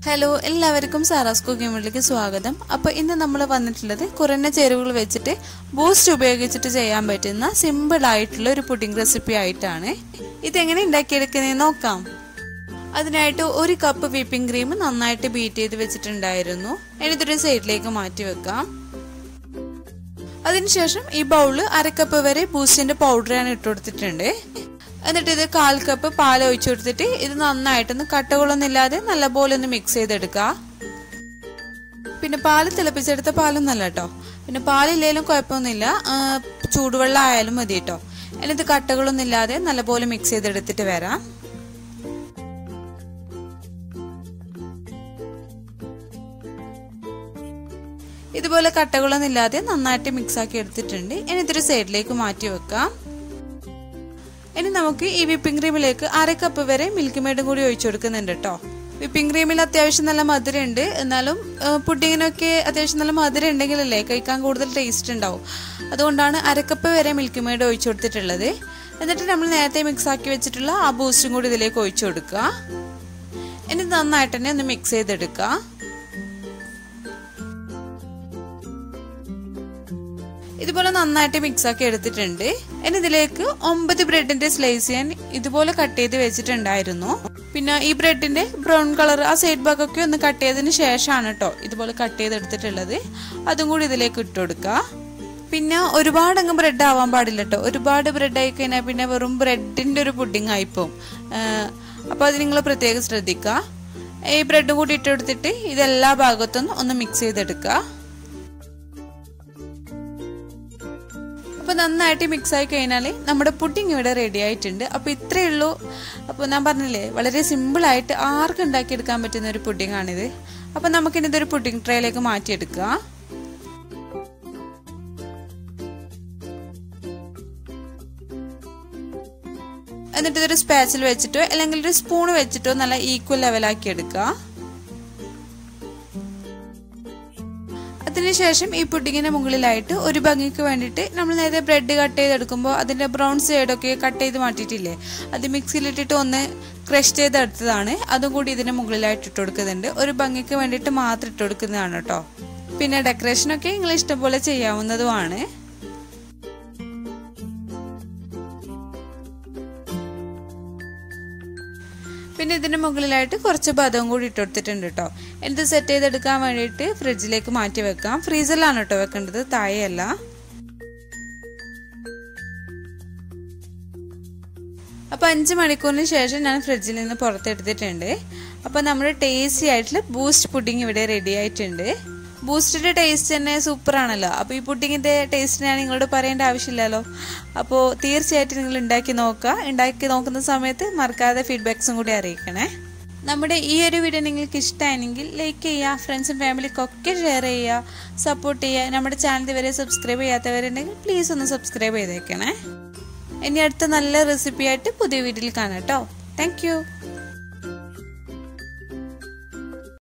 hello എല്ലാവർക്കും Sara's കുക്കിങ്ങിലേക്ക് സ്വാഗതം അപ്പോൾ ഇന്ന് നമ്മൾ വന്നിട്ടുള്ളത് കുറഞ്ഞ ചേരുവകൾ വെച്ചിട്ട് ബൂസ്റ്റ് ഉപയോഗിച്ചിട്ട് ചെയ്യാൻ പറ്റുന്ന സിമ്പിൾ ആയിട്ടുള്ള ഒരു പുഡിംഗ് റെസിപ്പി ആയിട്ടാണ് ഇതെങ്ങനെ ഉണ്ടാക്കിയെടുക്കുന്നതെന്ന് നോക്കാം അതിനായിട്ട് ഒരു കപ്പ് വിപ്പിംഗ് ക്രീം നന്നായിട്ട് ബീറ്റ് ചെയ്ത് വെച്ചിട്ടുണ്ടായിരുന്നു ഇതൊരു സൈഡിലേക്ക് മാറ്റി വെക്കാം അതിനുശേഷം ഈ ബൗള് അരക്കപ്പ് വരെ ബൂസ്റ്റിന്റെ പൗഡർ ഞാൻ ഇട്ട് കൊടുത്തിട്ടുണ്ട് എന്നിട്ട് ഇത് കാൽ കപ്പ് പാൽ ഒഴിച്ചു കൊടുത്തിട്ട് ഇത് നന്നായിട്ടൊന്ന് കട്ടകളൊന്നും ഇല്ലാതെ നല്ലപോലെ ഒന്ന് മിക്സ് ചെയ്തെടുക്കുക പിന്നെ പാല് തിളപ്പിച്ചെടുത്ത പാലൊന്നല്ല കേട്ടോ പിന്നെ പാലില്ലേലും കുഴപ്പമൊന്നുമില്ല ചൂടുവെള്ളം ആയാലും മതി കേട്ടോ എന്നിട്ട് കട്ടകളൊന്നും ഇല്ലാതെ നല്ലപോലെ മിക്സ് ചെയ്തെടുത്തിട്ട് വരാം ഇതുപോലെ കട്ടകളൊന്നും ഇല്ലാതെ നന്നായിട്ട് മിക്സ് ആക്കി എടുത്തിട്ടുണ്ട് ഇനി ഇതൊരു സൈഡിലേക്ക് മാറ്റി വെക്കാം ഇനി നമുക്ക് ഈ വിപ്പിംഗ് ക്രീമിലേക്ക് അര കപ്പ് വരെ മിൽക്ക് മെയ്ഡും കൂടി ഒഴിച്ചു കൊടുക്കുന്നുണ്ട് കേട്ടോ വിപ്പിംഗ് ക്രീമിൽ അത്യാവശ്യം നല്ല മധുരം ഉണ്ട് എന്നാലും പുഡിങ്ങിനൊക്കെ അത്യാവശ്യം നല്ല മധുരം ഉണ്ടെങ്കിലല്ലേ കഴിക്കാൻ കൂടുതൽ ടേസ്റ്റ് ഉണ്ടാവും അതുകൊണ്ടാണ് അരക്കപ്പ് വരെ മിൽക്ക് മെയ്ഡ് ഒഴിച്ചു കൊടുത്തിട്ടുള്ളത് എന്നിട്ട് നമ്മൾ നേരത്തെ മിക്സ് ആക്കി വെച്ചിട്ടുള്ള ആ ബൂസ്റ്റും കൂടി ഇതിലേക്ക് ഒഴിച്ചു കൊടുക്കുക ഇനി നന്നായിട്ട് തന്നെ ഒന്ന് മിക്സ് ചെയ്തെടുക്കുക ഇതുപോലെ നന്നായിട്ട് മിക്സ് ആക്കി എടുത്തിട്ടുണ്ട് ഇനി ഇതിലേക്ക് ഒമ്പത് ബ്രെഡിന്റെ സ്ലൈസ് ഞാൻ ഇതുപോലെ കട്ട് ചെയ്ത് വെച്ചിട്ടുണ്ടായിരുന്നു പിന്നെ ഈ ബ്രെഡിന്റെ ബ്രൗൺ കളർ ആ സൈഡ് ഭാഗമൊക്കെ ഒന്ന് കട്ട് ചെയ്തതിന് ശേഷമാണ് കേട്ടോ ഇതുപോലെ കട്ട് ചെയ്തെടുത്തിട്ടുള്ളത് അതും കൂടി ഇതിലേക്ക് ഇട്ട് കൊടുക്കുക പിന്നെ ഒരുപാട് അങ്ങ് ബ്രെഡ് ആവാൻ പാടില്ല കേട്ടോ ഒരുപാട് ബ്രെഡ് ആയി കഴിഞ്ഞാൽ പിന്നെ വെറും ബ്രെഡിന്റെ ഒരു പുഡിംഗ് ആയിപ്പോവും അപ്പോൾ അത് നിങ്ങൾ പ്രത്യേകം ശ്രദ്ധിക്കുക ഈ ബ്രെഡും കൂടി ഇട്ടെടുത്തിട്ട് ഇതെല്ലാ ഭാഗത്തും ഒന്ന് മിക്സ് ചെയ്തെടുക്കുക അപ്പോൾ നന്നായിട്ട് മിക്സ് ആയി കഴിഞ്ഞാൽ നമ്മുടെ പുഡിംഗ് ഇവിടെ റെഡി ആയിട്ടുണ്ട് അപ്പോൾ ഇത്രയേ ഉള്ളൂ അപ്പോൾ ഞാൻ പറഞ്ഞില്ലേ വളരെ സിമ്പിളായിട്ട് ആർക്കും ഉണ്ടാക്കിയെടുക്കാൻ പറ്റുന്ന ഒരു പുഡിംഗ് ആണിത് അപ്പോൾ നമുക്കിനി ഇതൊരു പുഡിംഗ് ട്രേയിലേക്ക് മാറ്റിയെടുക്കുക എന്നിട്ട് ഇതൊരു സ്പാച്ചിൽ വെച്ചിട്ടോ അല്ലെങ്കിൽ ഒരു സ്പൂൺ വെച്ചിട്ടോ നല്ല ഈക്വൽ ലെവലാക്കി എടുക്കുക അതിനുശേഷം ഈ പുഡിങ്ങിന്റെ മുകളിലായിട്ട് ഒരു ഭംഗിക്ക് വേണ്ടിയിട്ട് നമ്മൾ നേരത്തെ ബ്രെഡ് കട്ട് ചെയ്തെടുക്കുമ്പോൾ അതിന്റെ ബ്രൗൺ സൈഡൊക്കെ കട്ട് ചെയ്ത് മാറ്റിയിട്ടില്ലേ അത് മിക്സിയിലിട്ടിട്ട് ഒന്ന് ക്രഷ് ചെയ്തെടുത്തതാണ് അതും കൂടി ഇതിന് മുകളിലായിട്ട് ഇട്ട് കൊടുക്കുന്നുണ്ട് ഒരു ഭംഗിക്ക് വേണ്ടിയിട്ട് മാത്രം ഇട്ട് കൊടുക്കുന്നതാണ് കേട്ടോ പിന്നെ ഡെക്കറേഷനൊക്കെ നിങ്ങൾ ഇഷ്ടംപോലെ ചെയ്യാവുന്നതുമാണ് പിന്നെ ഇതിന് മുകളിലായിട്ട് കുറച്ച് ബദവും കൂടി ഇട്ട് കൊടുത്തിട്ടുണ്ട് കേട്ടോ ഇത് സെറ്റ് ചെയ്തെടുക്കാൻ വേണ്ടിയിട്ട് ഫ്രിഡ്ജിലേക്ക് മാറ്റി വെക്കാം ഫ്രീസറിലാണ് കേട്ടോ വെക്കേണ്ടത് താഴെയല്ല അപ്പോൾ അഞ്ച് മണിക്കൂറിന് ശേഷം ഞാൻ ഫ്രിഡ്ജിൽ നിന്ന് പുറത്തെടുത്തിട്ടുണ്ട് അപ്പോൾ നമ്മുടെ ടേസ്റ്റി ആയിട്ടുള്ള ബൂസ്റ്റ് പുഡിംഗ് ഇവിടെ റെഡി ആയിട്ടുണ്ട് ബൂസ്റ്റിന്റെ ടേസ്റ്റ് തന്നെ സൂപ്പർ ആണല്ലോ അപ്പോൾ ഈ പുഡിങ്ങിന്റെ ടേസ്റ്റ് ഞാൻ നിങ്ങളോട് പറയേണ്ട ആവശ്യമില്ലല്ലോ അപ്പോൾ തീർച്ചയായിട്ടും നിങ്ങൾ ഉണ്ടാക്കി നോക്കുക ഉണ്ടാക്കി നോക്കുന്ന സമയത്ത് മറക്കാതെ ഫീഡ്ബാക്സും കൂടി അറിയിക്കണേ നമ്മുടെ ഈ ഒരു വീഡിയോ നിങ്ങൾക്ക് ഇഷ്ടമായെങ്കിൽ ലൈക്ക് ചെയ്യുക ഫ്രണ്ട്സും ഫാമിലിക്കൊക്കെ ഷെയർ ചെയ്യുക സപ്പോർട്ട് ചെയ്യുക നമ്മുടെ ചാനൽ ഇതുവരെ സബ്സ്ക്രൈബ് ചെയ്യാത്തവരുണ്ടെങ്കിൽ പ്ലീസ് ഒന്ന് സബ്സ്ക്രൈബ് ചെയ്തേക്കണേ ഇനി അടുത്ത നല്ല റെസിപ്പി ആയിട്ട് പുതിയ വീഡിയോയിൽ കാണാം കേട്ടോ താങ്ക്